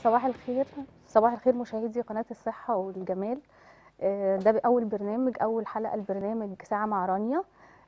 صباح الخير صباح الخير مشاهدي قناة الصحة والجمال آه، ده أول برنامج أول حلقة البرنامج ساعة مع رانيا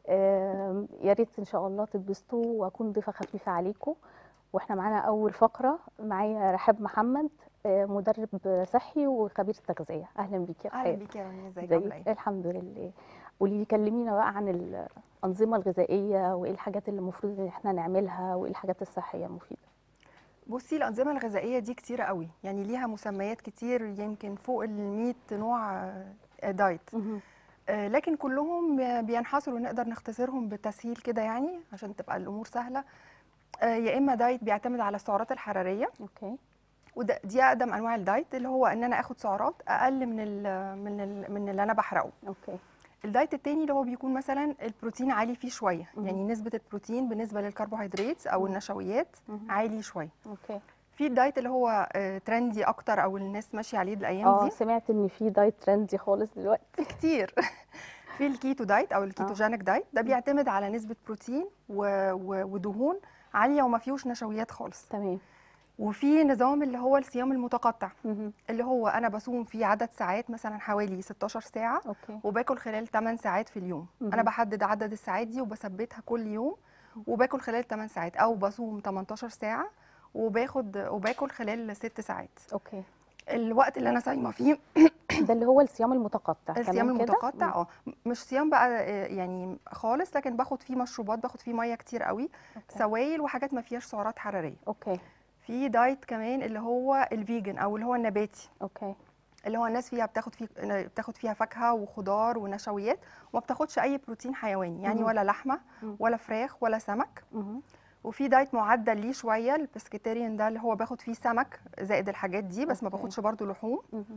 آه، يا ريت إن شاء الله تتبسطوا وأكون ضيفة خفيفة عليكم وإحنا معانا أول فقرة معايا رحاب محمد آه، مدرب صحي وخبير تغذية أهلا بيك يا اهلا رحاب بيك يا رانيا ازيك ازيك عامله ايه الحمد لله قولي لي كلمينا بقى عن الأنظمة الغذائية وإيه الحاجات اللي المفروض إن إحنا نعملها وإيه الحاجات الصحية المفيدة بصي الانظمه الغذائيه دي كتيره قوي يعني ليها مسميات كتير يمكن فوق ال 100 نوع آه، دايت آه، لكن كلهم بينحصروا نقدر نختصرهم بالتسهيل كده يعني عشان تبقى الامور سهله آه، يا اما دايت بيعتمد على السعرات الحراريه أوكي وده دي اقدم انواع الدايت اللي هو ان انا اخد سعرات اقل من ال من ال من اللي انا بحرقه أوكي الدايت التاني اللي هو بيكون مثلا البروتين عالي فيه شويه مهم. يعني نسبه البروتين بالنسبه للكربوهيدرات او مهم. النشويات مهم. عالي شويه أوكي في الدايت اللي هو آه، ترندي اكتر او الناس ماشيه عليه الايام اه دي سمعت ان في دايت ترندي خالص دلوقتي كتير في الكيتو دايت او الكيتوجينيك دايت ده بيعتمد على نسبه بروتين و... و... ودهون عاليه وما فيهوش نشويات خالص تمام وفي نظام اللي هو الصيام المتقطع مهم. اللي هو انا بصوم فيه عدد ساعات مثلا حوالي 16 ساعه اوكي وباكل خلال 8 ساعات في اليوم مهم. انا بحدد عدد الساعات دي وبثبتها كل يوم وباكل خلال 8 ساعات او بصوم 18 ساعه وباخد وباكل خلال 6 ساعات اوكي الوقت اللي انا صايمه فيه ده اللي هو الصيام المتقطع الصيام تمام كده؟ المتقطع اه مش صيام بقى آه، يعني خالص لكن باخد فيه مشروبات باخد فيه ميه كتير قوي اوكي سوائل وحاجات ما فيهاش سعرات حراريه اوكي في دايت كمان اللي هو الفيجن او اللي هو النباتي اوكي اللي هو الناس فيها بتاخد فيه بتاخد فيها فاكهه وخضار ونشويات وما بتاخدش اي بروتين حيواني يعني مهم. ولا لحمه مم. ولا فراخ ولا سمك مهم. وفي دايت معدل ليه شويه البسكيتيريان ده اللي هو باخد فيه سمك زائد الحاجات دي بس ما أوكي. باخدش برضو لحوم مهم.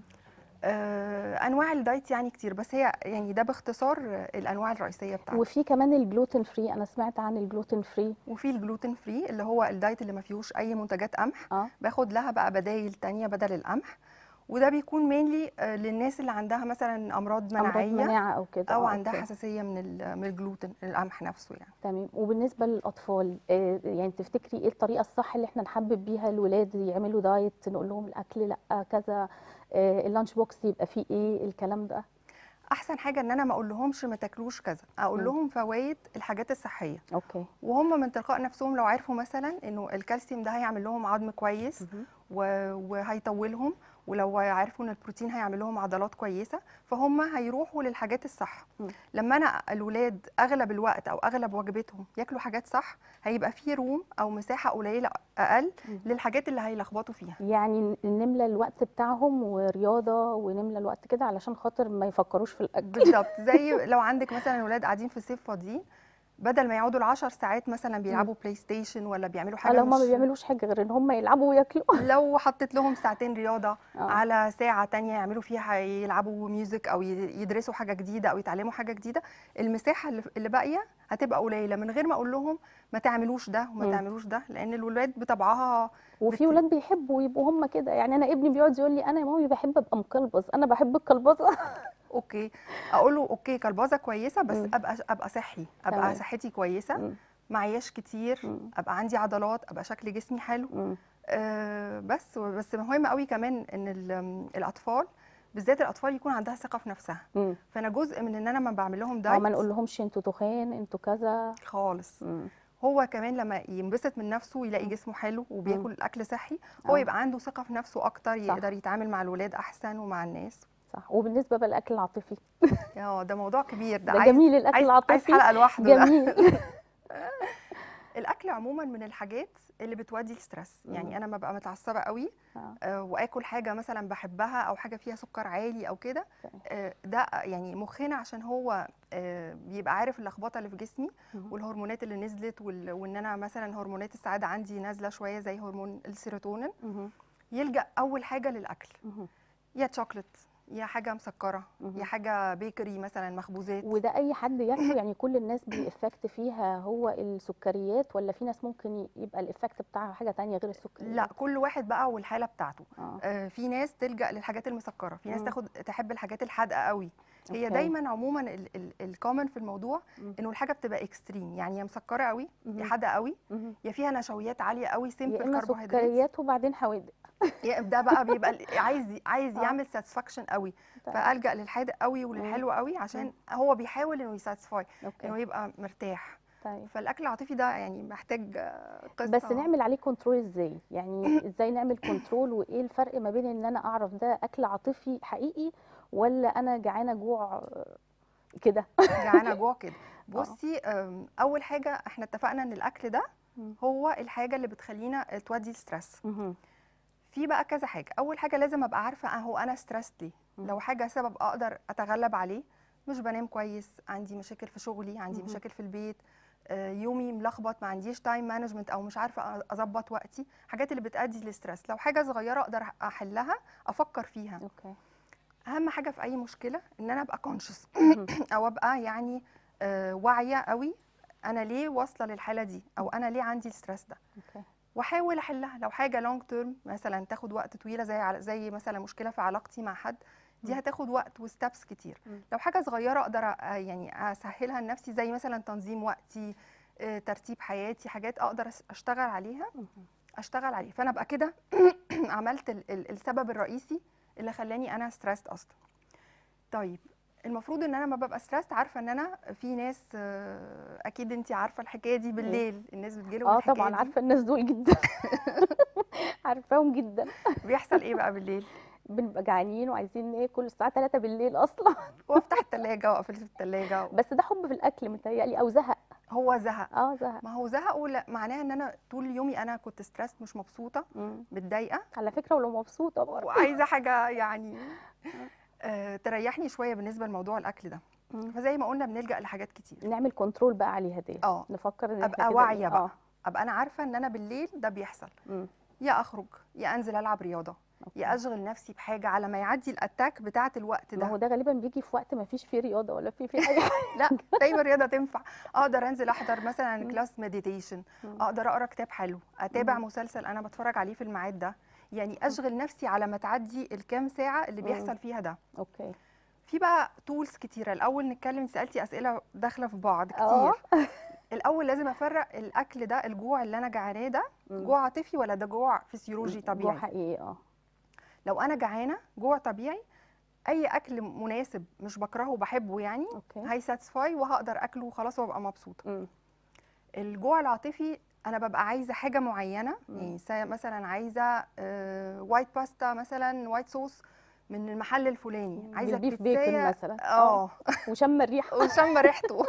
آه انواع الدايت يعني كتير بس هي يعني ده باختصار آه، الانواع الرئيسيه بتاعته وفي كمان الجلوتين فري انا سمعت عن الجلوتين فري وفي الجلوتين فري اللي هو الدايت اللي ما فيهوش اي منتجات قمح اه باخد لها بقى بدايل تانية بدل القمح وده بيكون مينلي للناس اللي عندها مثلا امراض امراض مناعيه مناعه او كده او آه، عندها أوكي. حساسيه من ال- من الجلوتين القمح نفسه يعني تمام وبالنسبه للاطفال آه، يعني تفتكري ايه الطريقه الصح اللي احنا نحبب بيها الولاد يعملوا دايت نقول لهم الاكل لا كذا آه، اللانش بوكس يبقى فيه ايه الكلام ده احسن حاجه ان انا ما اقول لهمش ما تاكلوش كذا اقول مم. لهم فوائد الحاجات الصحيه اوكي وهم من تلقاء نفسهم لو عرفوا مثلا انه الكالسيوم ده هيعمل لهم عظم كويس مهم. و- وهيطولهم ولو عرفوا ان البروتين هيعمل لهم عضلات كويسه فهم هيروحوا للحاجات الصح مم. لما انا الولاد اغلب الوقت او اغلب وجبتهم ياكلوا حاجات صح هيبقى في روم او مساحه قليله اقل مم. للحاجات اللي هيلخبطوا فيها يعني نملى الوقت بتاعهم ورياضه ونملى الوقت كده علشان خاطر ما يفكروش في الاكل بالظبط زي لو عندك مثلا ولاد قاعدين في الصيف فاضيين بدل ما يقعدوا العشر ساعات مثلا بيلعبوا بلاي ستيشن ولا بيعملوا آه، حاجه لو ما مش بيعملوش حاجه غير ان هم يلعبوا وياكلوا لو حطيت لهم ساعتين رياضه آه. على ساعه تانية يعملوا فيها يلعبوا ميوزك او ي- يدرسوا حاجه جديده او يتعلموا حاجه جديده المساحه اللي اللي باقيه هتبقى قليله من غير ما اقول لهم ما تعملوش ده وما مم. تعملوش ده لان الولاد بطبعها وفي بت- ولاد بيحبوا يبقوا هم كده يعني انا ابني بيقعد يقول لي انا يا مامي بحب ابقى مقلبص انا بحب القلبصه اوكي اقول له اوكي كلبازه كويسه بس مم. ابقى ابقى صحي ابقى تمام. صحتي كويسه مم. معياش كتير مم. ابقى عندي عضلات ابقى شكل جسمي حلو مم. آه، بس بس مهم قوي كمان ان ال- الاطفال بالذات الاطفال يكون عندها ثقه في نفسها مم. فانا جزء من ان انا ما بعمل لهم اه دايت ما نقول لهمش انتوا تخان انتوا كذا خالص مم. هو كمان لما ينبسط من نفسه يلاقي جسمه حلو وبياكل اكل صحي هو آه. يبقى عنده ثقه في نفسه اكتر صح. يقدر يتعامل مع الولاد احسن ومع الناس صح وبالنسبه بقى للاكل العاطفي اه ده موضوع كبير ده ده عايز جميل الاكل عايز, عايز العاطفي حلقه لوحده ده. جميل الاكل عموما من الحاجات اللي بتودي الستريس مم. يعني انا ببقى متعصبه قوي آه. آه، واكل حاجه مثلا بحبها او حاجه فيها سكر عالي او كده تمام. آه، ده يعني مخنا عشان هو آه، بيبقى عارف اللخبطه اللي في جسمي مم. والهرمونات اللي نزلت وال- وان انا مثلا هرمونات السعاده عندي نازله شويه زي هرمون السيروتونين مهم. يلجا اول حاجه للاكل مهم. يا شوكليت يا حاجه مسكره مهم. يا حاجه بيكري مثلا مخبوزات وده اي حد ياكله يعني كل الناس بيأفكت فيها هو السكريات ولا في ناس ممكن يبقى الافكت بتاعها حاجه تانية غير السكريات لا كل واحد بقى والحاله بتاعته اه آه، في ناس تلجا للحاجات المسكره في ناس مم. تاخد تحب الحاجات الحادقه قوي هي أوكي. دايما عموما الكومن في الموضوع مم. انه الحاجه بتبقى اكستريم يعني يا مسكره قوي يا مهم. حادقه قوي مهم. يا فيها نشويات عاليه قوي يا سيمبل اما كربوهيدرات سكريات وبعدين حوادق يا- ده بقى بيبقى ال- عايز عايز آه. يعمل ساتسفاكشن قوي طيب. فالجا للحادق قوي وللحلو قوي عشان هو بيحاول انه يساتسفاي انه اوكي يبقى مرتاح طيب فالاكل العاطفي ده يعني محتاج آه، قصه بس نعمل عليه كنترول ازاي يعني ازاي نعمل كنترول وايه الفرق ما بين ان انا اعرف ده اكل عاطفي حقيقي ولا انا جعانه جوع آه، كده جعانه جوع كده بصي آم، اول حاجه احنا اتفقنا ان الاكل ده مم. هو الحاجه اللي بتخلينا تودي الستريس مهم. في بقى كذا حاجه اول حاجه لازم ابقى عارفه أه هو انا ستريس ليه مم. لو حاجه سبب اقدر اتغلب عليه مش بنام كويس عندي مشاكل في شغلي عندي مهم. مشاكل في البيت آه، يومي ملخبط ما عنديش تايم مانجمنت او مش عارفه اظبط وقتي حاجات اللي بتؤدي للستريس لو حاجه صغيره اقدر احلها افكر فيها اوكي اهم حاجه في اي مشكله ان انا ابقى كونشس مهم. او ابقى يعني آه، واعيه قوي انا ليه واصله للحاله دي او انا ليه عندي الستريس ده اوكي واحاول احلها لو حاجه لونج تيرم مثلا تاخد وقت طويله زي عل- زي مثلا مشكله في علاقتي مع حد دي مم. هتاخد وقت وستبس كتير مم. لو حاجه صغيره اقدر أ- يعني اسهلها لنفسي زي مثلا تنظيم وقتي آه، ترتيب حياتي حاجات اقدر أس- اشتغل عليها مهم. اشتغل عليها فانا ابقى كده عملت ال- ال- السبب الرئيسي اللي خلاني انا ستريسد اصلا طيب المفروض ان انا ما ببقى ستريسد عارفه ان انا في ناس آه، اكيد انت عارفه الحكايه دي بالليل الناس بتجيلهم اه الحكايه طبعا دي. عارفه الناس دول جدا عارفاهم جدا بيحصل ايه بقى بالليل بنبقى جعانين وعايزين ناكل الساعه 3 بالليل اصلا وافتح التلاجة واقفل التلاجة بس ده حب في الاكل متهيألي او زهق هو زهق اه زهق ما هو زهق ولا معناه ان انا طول يومي انا كنت ستريس مش مبسوطه مم. متضايقه على فكره ولو مبسوطه برضه وعايزه حاجه يعني آه تريحني شويه بالنسبه لموضوع الاكل ده مم. فزي ما قلنا بنلجا لحاجات كتير نعمل كنترول بقى عليها دي اه نفكر ان ابقى احنا كده واعيه إيه، بقى اه ابقى انا عارفه ان انا بالليل ده بيحصل مم. يا اخرج يا انزل العب رياضه أوكي. يا اشغل نفسي بحاجه على ما يعدي الاتاك بتاعه الوقت ما هو ده ده غالبا بيجي في وقت ما فيش فيه رياضه ولا فيه فيه اي حاجه لا دايما رياضه تنفع اقدر انزل احضر مثلا مم. كلاس مديتيشن مم. اقدر اقرا كتاب حلو اتابع مم. مسلسل انا بتفرج عليه في الميعاد ده يعني اشغل نفسي على ما تعدي الكام ساعه اللي مم. بيحصل فيها ده اوكي في بقى تولز كتيره الاول نتكلم سالتي اسئله داخله في بعض اه كتير الاول لازم افرق الاكل ده الجوع اللي انا جعاناه ده مم. جوع عاطفي ولا ده جوع فسيولوجي جوع طبيعي حقيقي اه لو انا جعانه جوع طبيعي اي اكل مناسب مش بكرهه وبحبه يعني اوكي هيساتسفاي وهقدر اكله وخلاص وابقى مبسوطه مم. الجوع العاطفي انا ببقى عايزه حاجه معينه مم. يعني سا- مثلا عايزه آه، وايت باستا مثلا وايت صوص من المحل الفلاني مم. عايزه بالبيف بيكن بيتزاية مثلا. اه وشم الريحه وشم ريحته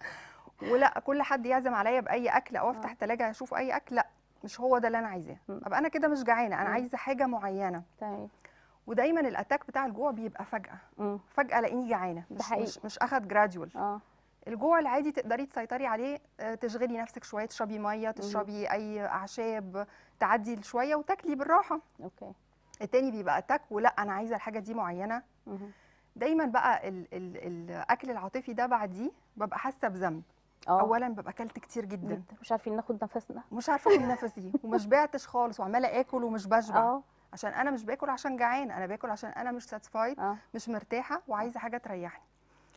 ولا كل حد يعزم عليا باي اكل او افتح آه. تلاجة اشوف اي اكل لا مش هو ده اللي انا عايزاه مم. ابقى انا كده مش جعانه انا مم. عايزه حاجه معينه تمام ودايما الاتاك بتاع الجوع بيبقى فجاه مم. فجاه الاقيني جعانه ده مش حقيقي. مش, مش اخد جراديوال اه الجوع العادي تقدري تسيطري عليه آه، تشغلي نفسك شويه تشربي ميه تشربي اي اعشاب تعدي شويه وتاكلي بالراحه اوكي التاني بيبقى اتاك ولا انا عايزه الحاجه دي معينه مهم. دايما بقى ال ال الاكل العاطفي ده بعديه ببقى حاسه بذنب اه اولا ببقى اكلت كتير جدا جدا مش عارفين ناخد نفسنا مش عارفه اخد نفسي وما شبعتش خالص وعماله اكل ومش بشبع اه عشان انا مش باكل عشان جعان انا باكل عشان انا مش ساتسفايد اه مش مرتاحه وعايزه حاجه تريحني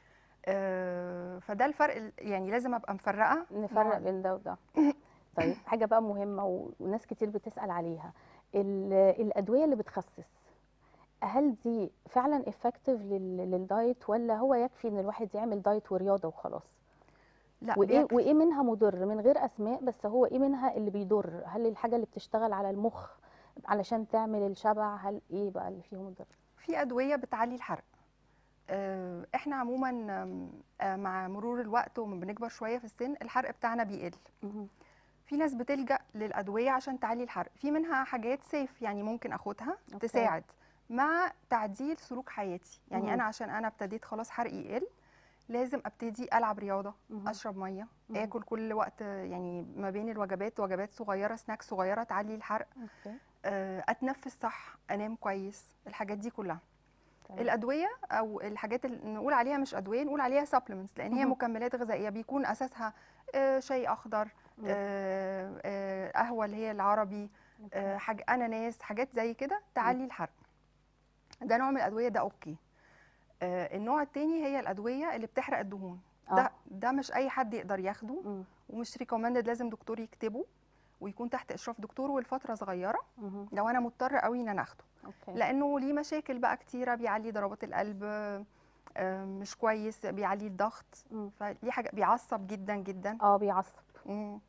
آه، فده الفرق ال- يعني لازم ابقى مفرقه نفرق نوع- بين ده وده طيب حاجه بقى مهمه و- وناس كتير بتسال عليها ال- الادويه اللي بتخسس هل دي فعلا افكتيف للدايت ولا هو يكفي ان الواحد يعمل دايت ورياضه وخلاص لا وايه بيكفي. وايه منها مضر من غير اسماء بس هو ايه منها اللي بيضر هل الحاجه اللي بتشتغل على المخ علشان تعمل الشبع هل ايه بقى اللي فيه مضر في ادويه بتعلي الحرق آه، احنا عموما آم، آه، مع مرور الوقت وما بنكبر شويه في السن الحرق بتاعنا بيقل مهم. في ناس بتلجأ للأدوية عشان تعلي الحرق في منها حاجات سيف يعني ممكن أخدها أوكي. تساعد مع تعديل سلوك حياتي يعني مهم. أنا عشان أنا ابتديت خلاص حرقي يقل لازم ابتدي العب رياضه مهم. اشرب ميه مهم. اكل كل وقت يعني ما بين الوجبات وجبات صغيره سناك صغيره تعلي الحرق اوكي آه، اتنفس صح انام كويس الحاجات دي كلها تمام. الادويه او الحاجات اللي نقول عليها مش ادويه نقول عليها سبلمنتس لان هي مهم. مكملات غذائيه بيكون اساسها آه، شاي اخضر مم. آه، آه، قهوه اللي هي العربي آه، أوكي. حاجه اناناس حاجات زي كده تعلي الحرق ده نوع من الادويه ده اوكي آه، النوع التاني هي الادويه اللي بتحرق الدهون آه. ده ده مش اي حد يقدر ياخده مم. ومش ريكومندد لازم دكتور يكتبه ويكون تحت اشراف دكتور ولفتره صغيره مهم. لو انا مضطر قوي ان انا اخده اوكي لانه ليه مشاكل بقى كتيره بيعلي ضربات القلب آه، مش كويس بيعلي الضغط مم. فليه حاجه بيعصب جدا جدا اه بيعصب مم.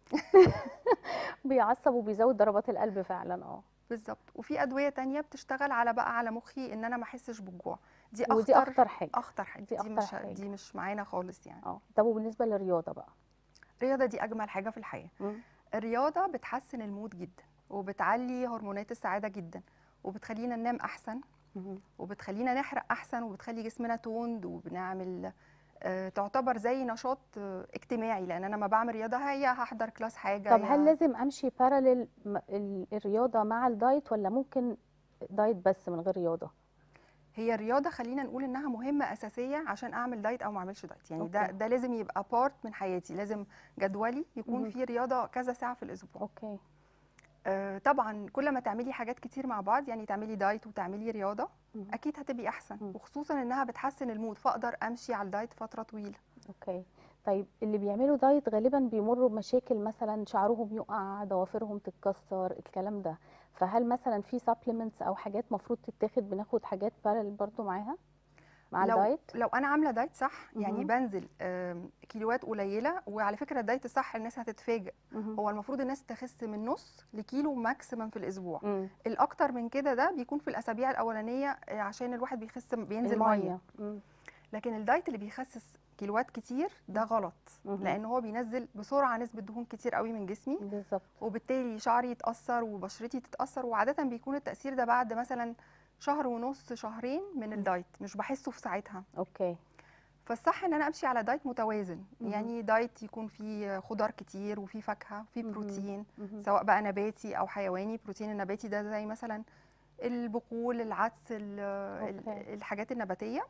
بيعصب وبيزود ضربات القلب فعلا اه بالظبط وفي ادويه تانية بتشتغل على بقى على مخي ان انا ما احسش بالجوع دي اخطر ودي اخطر حاجه اخطر حاجه دي دي, أخطر مش حاجة. دي مش معانا خالص يعني اه طب وبالنسبه للرياضه بقى الرياضه دي اجمل حاجه في الحياه مم. الرياضه بتحسن المود جدا وبتعلي هرمونات السعاده جدا وبتخلينا ننام احسن مهم. وبتخلينا نحرق احسن وبتخلي جسمنا توند وبنعمل آه، تعتبر زي نشاط آه، اجتماعي لان انا لما بعمل رياضه هي هحضر كلاس حاجه طب يا- هل لازم امشي باراليل الرياضه مع الدايت ولا ممكن دايت بس من غير رياضه هي الرياضه خلينا نقول انها مهمه اساسيه عشان اعمل دايت او ما اعملش دايت يعني ده أوكي. ده لازم يبقى بارت من حياتي لازم جدولي يكون مهم. فيه رياضه كذا ساعه في الاسبوع اوكي آه، طبعا كل ما تعملي حاجات كتير مع بعض يعني تعملي دايت وتعملي رياضه مهم. اكيد هتبقي احسن مم. وخصوصا انها بتحسن المود فاقدر امشي على الدايت فتره طويله اوكي طيب اللي بيعملوا دايت غالبا بيمروا بمشاكل مثلا شعرهم يقع ضوافرهم تتكسر الكلام ده فهل مثلا في سبلمنتس او حاجات مفروض تتاخد بناخد حاجات باراليل برضو معاها مع لو الدايت لو انا عامله دايت صح يعني مهم. بنزل آم، كيلوات قليله وعلى فكره الدايت الصح الناس هتتفاجئ مهم. هو المفروض الناس تخس من نص لكيلو ماكسيمم في الاسبوع مم. الاكتر من كده ده بيكون في الاسابيع الاولانيه آه، عشان الواحد بيخس بينزل ميه الميه مم. لكن الدايت اللي بيخسس كيلوات كتير ده غلط مهم. لان هو بينزل بسرعه نسبه دهون كتير قوي من جسمي بالظبط وبالتالي شعري يتاثر وبشرتي تتاثر وعاده بيكون التاثير ده بعد مثلا شهر ونص شهرين من الدايت مش بحسه في ساعتها اوكي فالصح ان انا امشي على دايت متوازن مهم. يعني دايت يكون فيه خضار كتير وفيه فاكهه وفيه مهم. بروتين مهم. سواء بقى نباتي او حيواني البروتين النباتي ده زي مثلا البقول العدس ال- ال- أوكي. الحاجات النباتيه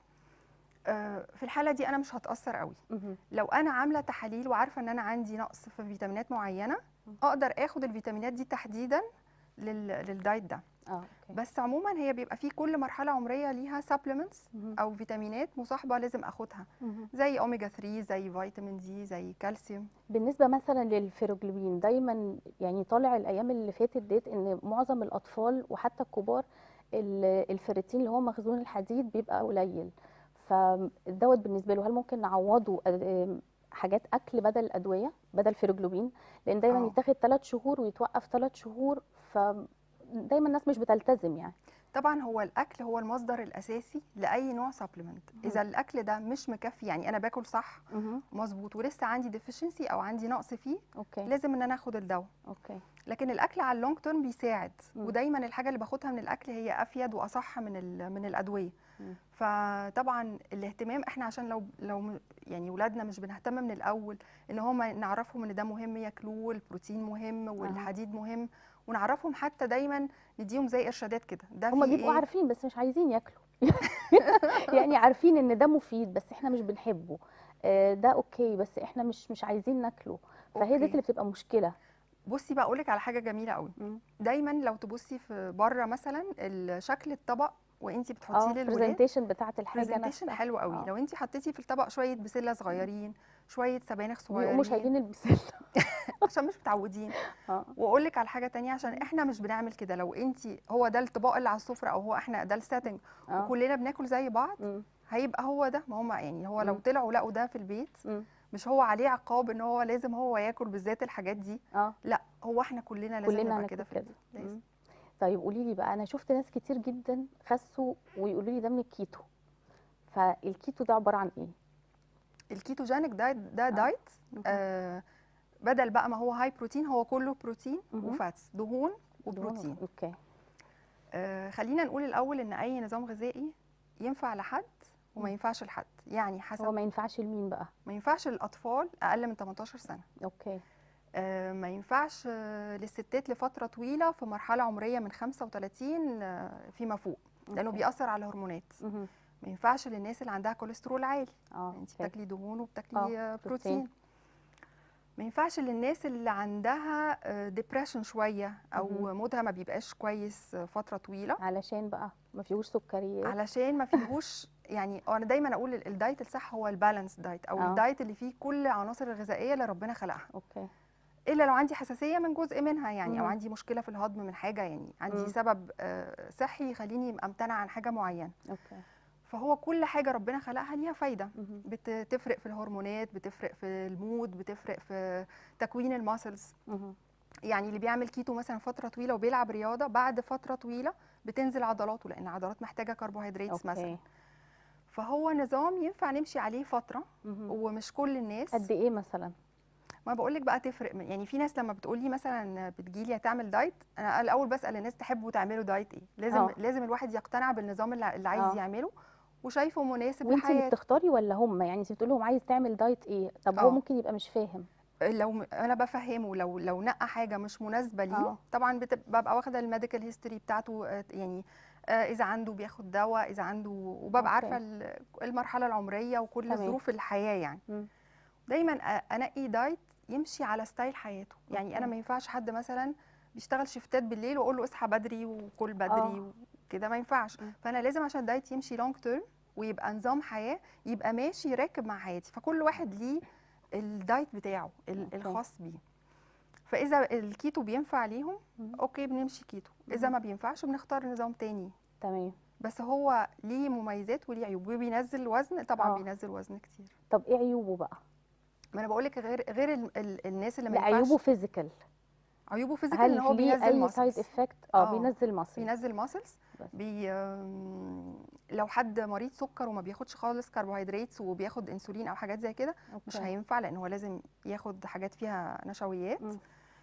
آه، في الحاله دي انا مش هتاثر قوي مهم. لو انا عامله تحاليل وعارفه ان انا عندي نقص في فيتامينات معينه مم. اقدر اخد الفيتامينات دي تحديدا لل... للدايت ده اه اوكي بس عموما هي بيبقى في كل مرحله عمريه ليها سبلمنتس مهم. او فيتامينات مصاحبه لازم اخدها مهم. زي اوميجا 3 زي فيتامين دي زي كالسيوم بالنسبة مثلا للفيروجلوبين دايما يعني طالع الأيام اللي فاتت ديت إن معظم الأطفال وحتى الكبار ال- الفيريتين اللي هو مخزون الحديد بيبقى قليل فدوت بالنسبة له هل ممكن نعوضه آم، حاجات أكل بدل الأدوية بدل فيروجلوبين لأن دايما آه. يتاخد ثلاث شهور ويتوقف ثلاث شهور فدايما الناس مش بتلتزم يعني طبعا هو الاكل هو المصدر الاساسي لاي نوع سبلمنت اذا الاكل ده مش مكفي يعني انا باكل صح مظبوط ولسه عندي ديفيشنسي او عندي نقص فيه اوكي لازم ان انا اخد الدواء اوكي لكن الاكل على اللونج تيرم بيساعد مم. ودايما الحاجه اللي باخدها من الاكل هي افيد واصح من ال- من الادويه مم. فطبعا الاهتمام احنا عشان لو لو م- يعني ولادنا مش بنهتم من الاول ان هم نعرفهم ان ده مهم ياكلوه البروتين مهم والحديد مهم ونعرفهم حتى دايما نديهم زي ارشادات كده ده هما فيه بيبقوا إيه؟ عارفين بس مش عايزين ياكلوا يعني عارفين ان ده مفيد بس احنا مش بنحبه آه، ده اوكي بس احنا مش مش عايزين ناكله فهي دي أوكي. اللي بتبقى مشكله بصي بقى اقول لك على حاجه جميله قوي مم. دايما لو تبصي في بره مثلا ال- شكل الطبق وانت بتحطيه اه للولاد البرزنتيشن بتاعت الحاجه برزنتيشن نفسها حلو قوي آه. لو انت حطيتي في الطبق شويه بسله صغيرين شويه سبانخ صغيرين بيقوموا شايلين البسله عشان مش متعودين اه واقول لك على حاجه تانية عشان احنا مش بنعمل كده لو انت هو ده الطبق اللي على السفره او هو احنا ده السيتنج اه وكلنا بناكل زي بعض مم. هيبقى هو ده ما هم يعني هو لو مم. طلعوا لقوا ده في البيت مم. مش هو عليه عقاب ان هو لازم هو ياكل بالذات الحاجات دي اه لا هو احنا كلنا لازم كلنا نبقى هناكل كده في كده البيت لازم مم. طيب قولي لي بقى انا شفت ناس كتير جدا خسوا ويقولوا لي ده من الكيتو فالكيتو ده عباره عن ايه الكيتوجينيك دايت ده دايت آه بدل بقى ما هو هاي بروتين هو كله بروتين مهم. وفاتس دهون وبروتين اوكي آه خلينا نقول الاول ان اي نظام غذائي ينفع لحد وما مم. ينفعش لحد يعني هو حسب ما ينفعش لمين بقى ما ينفعش للاطفال اقل من 18 سنه اوكي آه ما ينفعش آه للستات لفتره طويله في مرحله عمريه من 35 آه فيما فوق لانه أوكي. بيأثر على الهرمونات مهم. ما ينفعش للناس اللي عندها كوليسترول عالي اه انت أوكي. بتاكلي دهون وبتاكلي آه، آه، بروتين. بروتين ما ينفعش للناس اللي عندها ديبريشن شويه او مهم. مودها ما بيبقاش كويس آه، فتره طويله علشان بقى ما فيهوش سكريات علشان ما فيهوش يعني انا دايما اقول ال- الدايت الصح هو البالانس دايت او آه. الدايت اللي فيه كل عناصر الغذائيه اللي ربنا خلقها اوكي الا لو عندي حساسيه من جزء منها يعني او مم. عندي مشكله في الهضم من حاجه يعني عندي مم. سبب آه، صحي يخليني امتنع عن حاجه معينه اوكي فهو كل حاجه ربنا خلقها ليها فايده مهم. بتفرق في الهرمونات بتفرق في المود بتفرق في تكوين الماسلز مهم. يعني اللي بيعمل كيتو مثلا فتره طويله وبيلعب رياضه بعد فتره طويله بتنزل عضلاته لان العضلات محتاجه كربوهيدرات مثلا اوكي فهو نظام ينفع نمشي عليه فتره مهم. ومش كل الناس قد ايه مثلا ما بقول لك بقى تفرق من يعني في ناس لما بتقول لي مثلا بتجي لي هتعمل دايت انا الاول بسال الناس تحبوا تعملوا دايت ايه لازم آه. لازم الواحد يقتنع بالنظام اللي اللي عايز آه. يعمله وشايفه مناسب وانت اللي لحياته بتختاري ولا هم يعني انت بتقول لهم عايز تعمل دايت ايه طب هو آه. ممكن يبقى مش فاهم لو م- انا بفهمه لو لو نقى حاجه مش مناسبه ليه آه. طبعا بت- ببقى واخده الميديكال هيستوري بتاعته آه، يعني آه، اذا عنده بياخد دواء اذا عنده وببقى أوكي. عارفه ال- المرحله العمريه وكل تمام. ظروف الحياه يعني مم. دايما أ- انقي دايت يمشي على ستايل حياته يعني انا أوكي. ما ينفعش حد مثلا بيشتغل شيفتات بالليل واقول له اصحى بدري وكل بدري آه. وكده ما ينفعش مم. فانا لازم عشان الدايت يمشي لونج تيرم ويبقى نظام حياه يبقى ماشي راكب مع حياتي فكل واحد ليه الدايت بتاعه ال- أوكي. الخاص بيه فاذا الكيتو بينفع ليهم مم. اوكي بنمشي كيتو اذا مم. ما بينفعش بنختار نظام تاني تمام بس هو ليه مميزات وليه عيوب وبينزل وزن طبعا آه. بينزل وزن كتير طب ايه عيوبه بقى ما انا بقول لك غير غير ال ال الناس اللي ما لا ينفعش عيوبه فيزيكال عيوبه فيزيكال ان هل هو ليه بينزل اي سايد ماسلز افكت اه آه. بينزل مصل بينزل ماسلز بس. بي آم، لو حد مريض سكر وما بياخدش خالص كربوهيدرات وبياخد انسولين او حاجات زي كده مش أوكي. هينفع لان هو لازم ياخد حاجات فيها نشويات مم.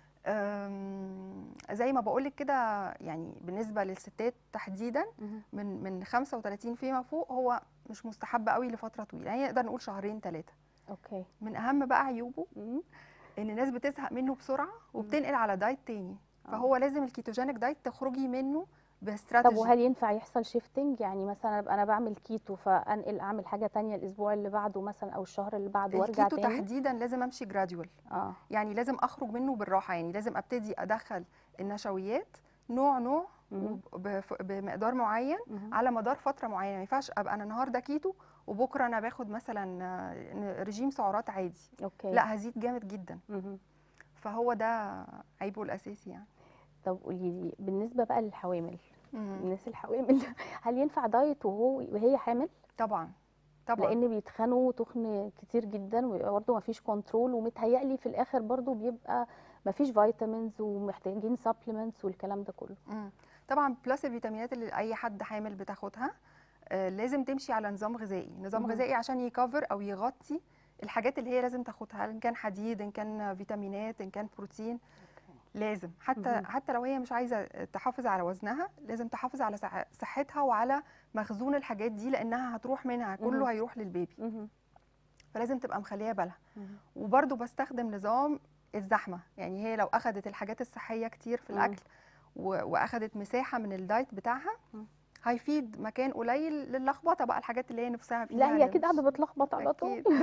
آم، زي ما بقول لك كده يعني بالنسبه للستات تحديدا مهم. من من 35 فيما فوق هو مش مستحب قوي لفتره طويله يعني نقدر نقول شهرين ثلاثه اوكي من اهم بقى عيوبه مم. ان الناس بتزهق منه بسرعه وبتنقل على دايت تاني آه. فهو لازم الكيتوجينيك دايت تخرجي منه طب باستراتيجي وهل ينفع يحصل شيفتنج يعني مثلا ابقى انا بعمل كيتو فانقل اعمل حاجه تانية الاسبوع اللي بعده مثلا او الشهر اللي بعده وارجع الكيتو تاني تحديدا لازم امشي جراديوال اه يعني لازم اخرج منه بالراحه يعني لازم ابتدي ادخل النشويات نوع نوع مهم. وبف- بمقدار معين مهم. على مدار فتره معينه ما ينفعش ابقى انا النهارده كيتو وبكره انا باخد مثلا آه، رجيم سعرات عادي اوكي لا هزيد جامد جدا مهم. فهو ده عيبه الاساسي يعني طب قولي لي بالنسبه بقى للحوامل مم. الناس الحوامل هل ينفع دايت وهو وهي حامل طبعا طبعا لان بيتخنوا تخن كتير جدا ويبقى برضه ما فيش كنترول ومتهيألي في الاخر برضه بيبقى ما فيش فيتامينز ومحتاجين سبلمنتس والكلام ده كله مم. طبعا بلس الفيتامينات اللي اي حد حامل بتاخدها آه، لازم تمشي على نظام غذائي نظام مهم. غذائي عشان يكفر او يغطي الحاجات اللي هي لازم تاخدها ان كان حديد ان كان فيتامينات ان كان بروتين لازم حتى مهم. حتى لو هي مش عايزه تحافظ على وزنها لازم تحافظ على صح- صحتها وعلى مخزون الحاجات دي لانها هتروح منها مهم. كله هيروح للبيبي مهم. فلازم تبقى مخليه بالها مهم. وبرده بستخدم نظام الزحمه يعني هي لو اخذت الحاجات الصحيه كتير في مم. الاكل و- واخذت مساحه من الدايت بتاعها مم. هيفيد مكان قليل للخبطه بقى الحاجات اللي هي نفسها فيها لا هي اللي اكيد مش- قاعده بتلخبط على طول أكيد.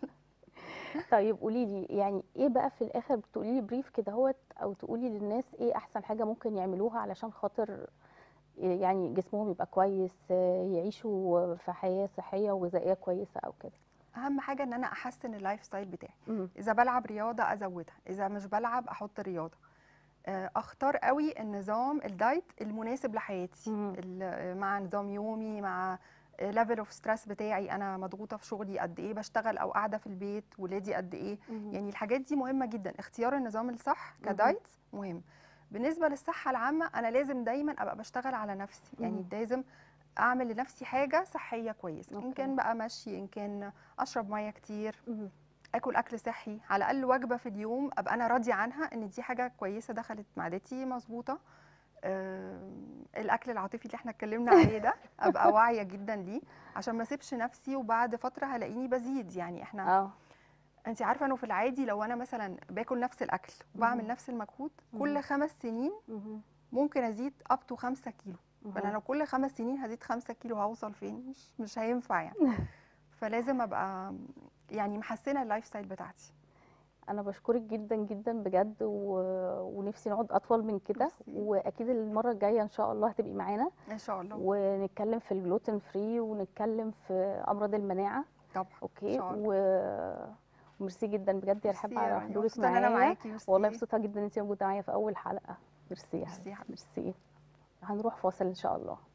طيب قولي لي يعني ايه بقى في الاخر بتقولي لي بريف كده هوت او تقولي للناس ايه احسن حاجه ممكن يعملوها علشان خاطر يعني جسمهم يبقى كويس آه، يعيشوا في حياه صحيه وغذائيه كويسه او كده اهم حاجه ان انا احسن اللايف ستايل بتاعي مم. اذا بلعب رياضه ازودها اذا مش بلعب احط رياضه آه، اختار قوي النظام الدايت المناسب لحياتي مم. ال- مع نظام يومي مع ليفل اوف ستريس بتاعي انا مضغوطه في شغلي قد ايه بشتغل او قاعده في البيت ولادي قد ايه مم. يعني الحاجات دي مهمه جدا اختيار النظام الصح مهم. كدايت مهم بالنسبه للصحه العامه انا لازم دايما ابقى بشتغل على نفسي يعني مهم. لازم اعمل لنفسي حاجه صحيه كويسه ان أوكي. كان بقى مشي ان كان اشرب ميه كتير مم. اكل اكل صحي على الاقل وجبه في اليوم ابقى انا راضيه عنها ان دي حاجه كويسه دخلت معدتي مظبوطه آم، الاكل العاطفي اللي احنا اتكلمنا عليه ده ابقى واعيه جدا ليه عشان ما اسيبش نفسي وبعد فتره هلاقيني بزيد يعني احنا اه انت عارفه انه في العادي لو انا مثلا باكل نفس الاكل وبعمل مهم. نفس المجهود مهم. كل خمس سنين مهم. ممكن ازيد اب تو 5 كيلو فانا مهم. لو كل خمس سنين هزيد 5 كيلو هوصل فين مش مش هينفع يعني فلازم ابقى يعني محسنه اللايف ستايل بتاعتي انا بشكرك جدا جدا بجد و... ونفسي نقعد اطول من كده ميرسي. واكيد المره الجايه ان شاء الله هتبقي معانا ان شاء الله ونتكلم في الجلوتين فري ونتكلم في امراض المناعه طبعا اوكي شاء و... ميرسي جدا بجد يا ميرسي رحاب يا على رانيا، حضورك مبسوطة إن أنا معايا معاكي، ميرسي. والله مبسوطه جدا ان انت موجوده معايا في اول حلقه ميرسي يا ميرسي يا حبيبتي ميرسي هنروح فاصل ان شاء الله